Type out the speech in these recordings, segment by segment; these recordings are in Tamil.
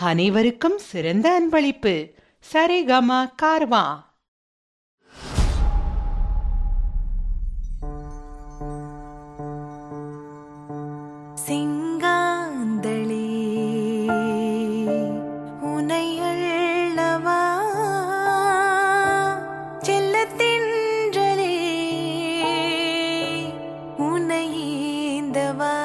அனைவருக்கும் சிறந்த அன்பளிப்பு சரிகம கார்வா சிங்காந்தளி உனை அள்ளவா செல்லத்தின்றலே உனை ஏந்தவா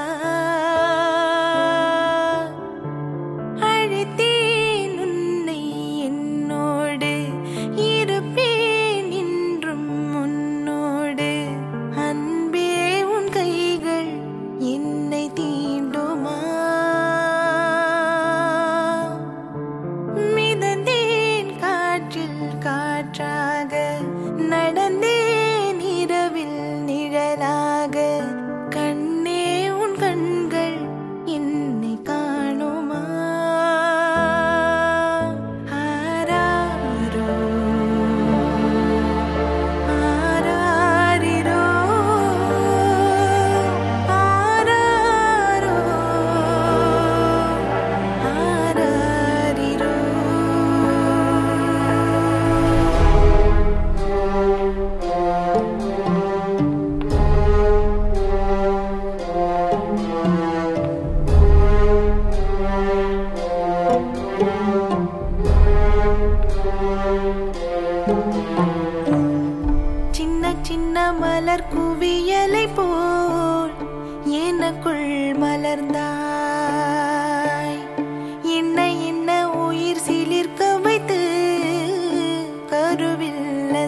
அழைத்தேன் உன்னை என்னோடு இருப்பேன் என்றும் உன்னோடு அன்பே உன் கைகள் என்னை தீண்டுமா மிதந்தேன் காற்றில் காற்றாக நடந்தேன் இரவில் நிழலாக கண்ணே உன் கண்கள் என்னை காணுமா ஆராரோ ஆராரிரோ ஆராரோ ஆராரிரோ சின்ன சின்ன மலர் குவியலை போல் எனக்குள் மலர்ந்தாய் என்ன என்ன உயிர் சிலிர்க்க வைத்து கருவில்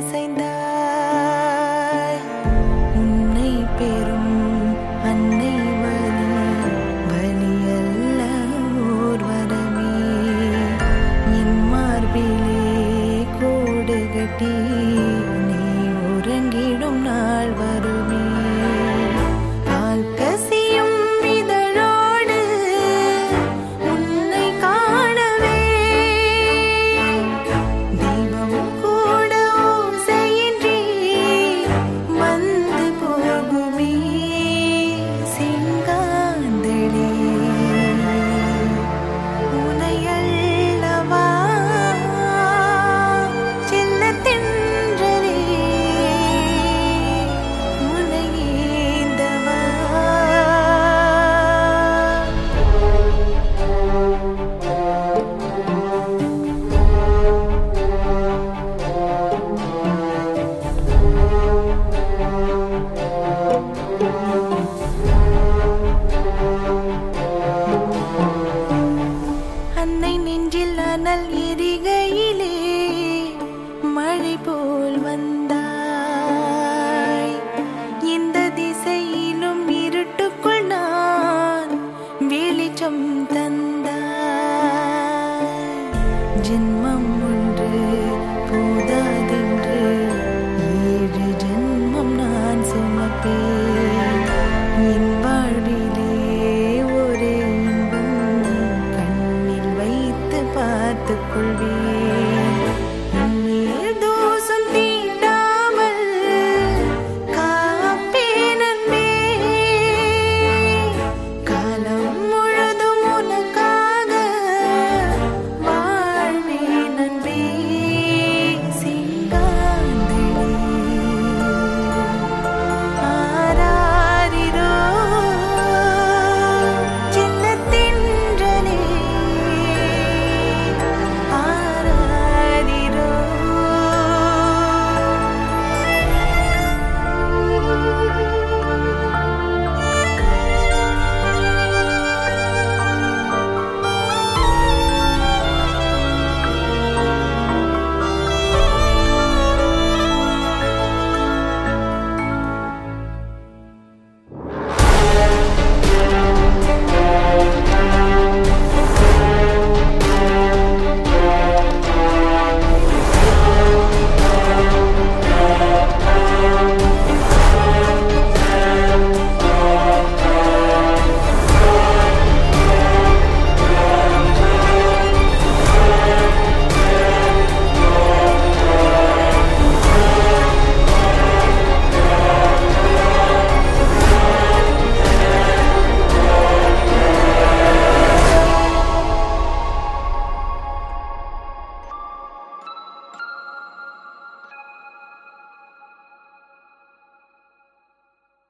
அசைந்தாய் உன்னை பெறும் அன்னை வலி வலியல்ல ஓர் வரமே என் மார்பிலே கோடு கட்டி நீ உறங்கிடும் நாள் வருமே பால் கசியும் இதழோடு உன்னை காணவே தெய்வம் கூட ஓசையின்றி வந்து போகுமே செங்காந்தளே உனையல்லவா செல்லத்தென்றலே உனையேந்தவா அன்னை நெஞ்சில் அனல் எரிகையிலே மழை போல் வந்தாய் இந்த திசையிலும் இருட்டுக்குள் நான் வெளிச்சம் தந்தாய் ஜென்மம் ஒன்று போதாதென்று ஏழு ஜென்மம் நான் சுமப்பேன்